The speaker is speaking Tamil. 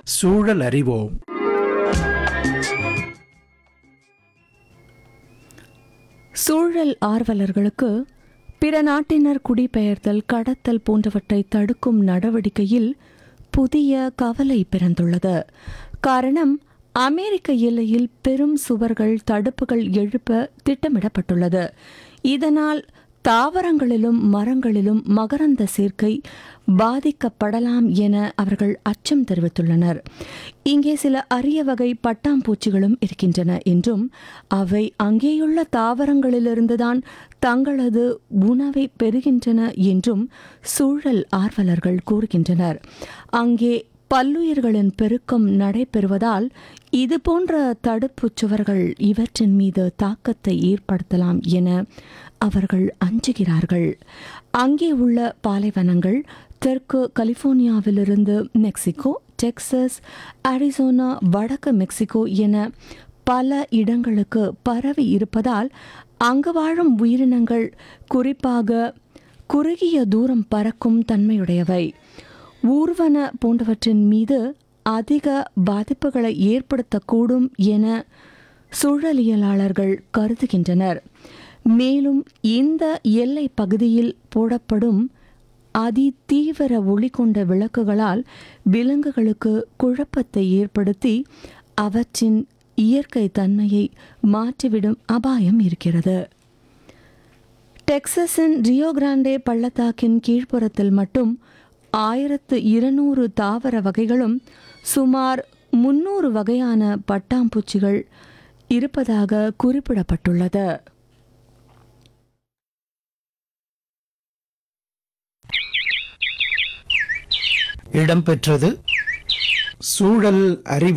சூழல் அறிவோம் சூழல் ஆர்வலர்களுக்கு பிற நாட்டினர் குடிபெயர்தல் கடத்தல் போன்றவற்றை தடுக்கும் நடவடிக்கையில் புதிய கவலை பிறந்துள்ளது காரணம் அமெரிக்க எல்லையில் பெரும் சுவர்கள் தடுப்புகள் எழுப்ப திட்டமிடப்பட்டுள்ளது இதனால் தாவரங்களிலும் மரங்களிலும் மகரந்த சேர்க்கை பாதிக்கப்படலாம் என அவர்கள் அச்சம் தெரிவித்துள்ளனர் இங்கே சில அரிய வகை பட்டாம்பூச்சிகளும் இருக்கின்றன என்றும் அவை அங்கேயுள்ள தாவரங்களிலிருந்துதான் தங்களது உணவை பெறுகின்றன என்றும் சூழல் ஆர்வலர்கள் கூறுகின்றனர் அங்கே பல்லுயிர்களின் பெருக்கம் நடைபெறுவதால் இதுபோன்ற தடுப்புச் சுவர்கள் இவற்றின் மீது தாக்கத்தை ஏற்படுத்தலாம் என அவர்கள் அஞ்சுகிறார்கள் அங்கே உள்ள பாலைவனங்கள் தெற்கு கலிபோர்னியாவிலிருந்து மெக்சிகோ டெக்சஸ் அரிசோனா வடக்கு மெக்சிகோ என பல இடங்களுக்கு பரவி இருப்பதால் அங்கு வாழும் உயிரினங்கள் குறிப்பாக குறுகிய தூரம் பறக்கும் தன்மையுடையவை ஊர்வன போன்றவற்றின் மீது அதிக பாதிப்புகளை ஏற்படுத்தக்கூடும் என சூழலியலாளர்கள் கருதுகின்றனர் மேலும் இந்த எல்லை பகுதியில் போடப்படும் அதி தீவிர ஒளி கொண்ட விளக்குகளால் விலங்குகளுக்கு குழப்பத்தை ஏற்படுத்தி அவற்றின் இயற்கை தன்மையை மாற்றிவிடும் அபாயம் இருக்கிறது டெக்சஸின் ரியோ கிராண்டே பள்ளத்தாக்கின் கீழ்ப்புறத்தில் மட்டும் ஆயிரத்து இருநூறு தாவர வகைகளும் சுமார் முன்னூறு வகையான பட்டாம்பூச்சிகள் இருப்பதாக குறிப்பிடப்பட்டுள்ளது இடம்பெற்றது சூழல் அறிவு